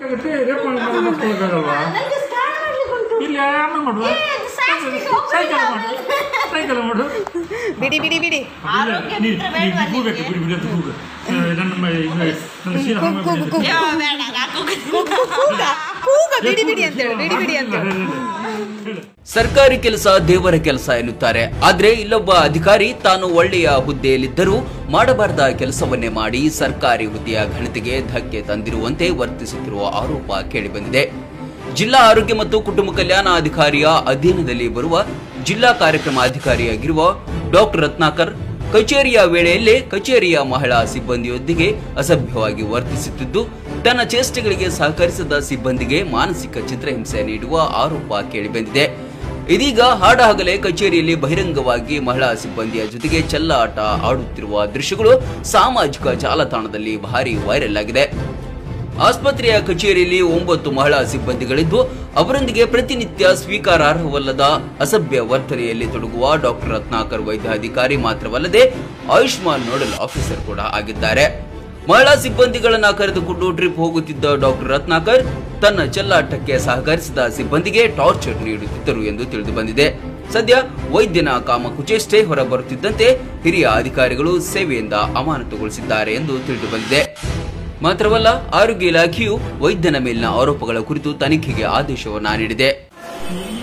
ಕಟ್ಟಿ ರೇಪ್ ಮಾಡಿ ಮಾಡಿಸ್ಕೊಳ್ಬೇಕಲ್ವಾ ನನಗೆ ಸ್ನಾನ ಮಾಡ್ಲಿಕ್ಕೆ ಉಂಟು ಇಲ್ಲಿ ಆಮೇಲೆ ಮಾಡುವ ಏ, ಅದು ಸಾಯ್ಸ್ಲಿಕ್ಕೆ ಹೋಗ್ಬೇಡಿ ಸೈಕಲ್ ಮಾಡು ಆಮೇಲೆ. ಸೈಕಲ್ ಮಾಡು ಬಿಡಿ ಬಿಡಿ ಬಿಡಿ ಆರೋಗ್ಯ ನೀ- ಬಿಟ್ರೆ ನೀ ಬೇಡವಾ ಕೂಗು ನಿಮ್ಗೆ? ಬಿಡಿ ಬಿಡಿ ಅಂತ ಕೂಗು ಆ, ನನ್ನ ಮ- ಇದು ನನ್ನ ಸೀರೆ ಹಂಗೆ ಕೂಗು, ಬಿಡಿ. ಕೂಗು. ಯೋ, ಬೇಡ, ನಾಕು ಕೂಗ ಕೂಗ ಕೂಗ ಬಿಡಿ ಬಿಡಿ ಅಂತೇಳಿ ಬಿಡಿ ಬಿಡಿ ಅಂತೇಳಿ ಸರ್ಕಾರಿ ಕೆಲಸ ದೇವರ ಕೆಲಸ ಎನ್ನುತ್ತಾರೆ ಆದ್ರೆ ಇಲ್ಲೊಬ್ಬ ಅಧಿಕಾರಿ ತಾನು ಒಳ್ಳೆಯ ಹುದ್ದೆಯಲ್ಲಿದ್ದರೂ ಮಾಡಬಾರದ ಕೆಲಸವನ್ನೇ ಮಾಡಿ ಸರ್ಕಾರಿ ಹುದ್ದೆಯ ಘನತೆಗೆ ಧಕ್ಕೆ ತಂದಿರುವಂತೆ ವರ್ತಿಸುತ್ತಿರುವ ಆರೋಪ ಕೇಳಿಬಂದಿದೆ ಜಿಲ್ಲಾ ಆರೋಗ್ಯ ಮತ್ತು ಕುಟುಂಬ ಕಲ್ಯಾಣ ಅಧಿಕಾರಿಯ ಅಧೀನದಲ್ಲಿ ಬರುವ ಜಿಲ್ಲಾ ಕಾರ್ಯಕ್ರಮ ಅಧಿಕಾರಿಯಾಗಿರುವ ಡಾಕ್ಟರ್ ರತ್ನಾಕರ್ ಕಚೇರಿಯ ವೇಳೆಯಲ್ಲೇ ಕಚೇರಿಯ ಮಹಿಳಾ ಸಿಬ್ಬಂದಿಯೊಂದಿಗೆ ಅಸಭ್ಯವಾಗಿ ವರ್ತಿಸುತ್ತಿದ್ದು ತನ್ನ ಚೇಷ್ಟೆಗಳಿಗೆ ಸಹಕರಿಸದ ಸಿಬ್ಬಂದಿಗೆ ಮಾನಸಿಕ ಚಿತ್ರಹಿಂಸೆ ನೀಡುವ ಆರೋಪ ಕೇಳಿಬಂದಿದೆ ಇದೀಗ ಹಾಡಹಗಲೇ ಕಚೇರಿಯಲ್ಲಿ ಬಹಿರಂಗವಾಗಿ ಮಹಿಳಾ ಸಿಬ್ಬಂದಿಯ ಜೊತೆಗೆ ಚೆಲ್ಲಾಟ ಆಡುತ್ತಿರುವ ದೃಶ್ಯಗಳು ಸಾಮಾಜಿಕ ಜಾಲತಾಣದಲ್ಲಿ ಭಾರಿ ವೈರಲ್ ಆಗಿದೆ ಆಸ್ಪತ್ರೆಯ ಕಚೇರಿಯಲ್ಲಿ ಒಂಬತ್ತು ಮಹಿಳಾ ಸಿಬ್ಬಂದಿಗಳಿದ್ದು ಅವರೊಂದಿಗೆ ಪ್ರತಿನಿತ್ಯ ಸ್ವೀಕಾರಾರ್ಹವಲ್ಲದ ಅಸಭ್ಯ ವರ್ತನೆಯಲ್ಲಿ ತೊಡಗುವ ಡಾಕ್ಟರ್ ರತ್ನಾಕರ್ ವೈದ್ಯಾಧಿಕಾರಿ ಮಾತ್ರವಲ್ಲದೆ ಆಯುಷ್ಮಾನ್ ನೋಡಲ್ ಆಫೀಸರ್ ಕೂಡ ಆಗಿದ್ದಾರೆ ಮಹಿಳಾ ಸಿಬ್ಬಂದಿಗಳನ್ನ ಕರೆದುಕೊಂಡು ಟ್ರಿಪ್ ಹೋಗುತ್ತಿದ್ದ ಡಾಕ್ಟರ್ ರತ್ನಾಕರ್ ತನ್ನ ಚೆಲ್ಲಾಟಕ್ಕೆ ಸಹಕರಿಸಿದ ಸಿಬ್ಬಂದಿಗೆ ಟಾರ್ಚರ್ ನೀಡುತ್ತಿದ್ದರು ಎಂದು ತಿಳಿದು ಬಂದಿದೆ ಸದ್ಯ ವೈದ್ಯನ ಕಾಮಕುಚೇಷ್ಟೆ ಹೊರಬರುತ್ತಿದ್ದಂತೆ ಹಿರಿಯ ಅಧಿಕಾರಿಗಳು ಸೇವೆಯಿಂದ ಅಮಾನತುಗೊಳಿಸಿದ್ದಾರೆ ಎಂದು ತಿಳಿದು ಬಂದಿದೆ ಮಾತ್ರವಲ್ಲ ಆರೋಗ್ಯ ಇಲಾಖೆಯು ವೈದ್ಯನ ಮೇಲಿನ ಆರೋಪಗಳ ಕುರಿತು ತನಿಖೆಗೆ ಆದೇಶವನ್ನ ನೀಡಿದೆ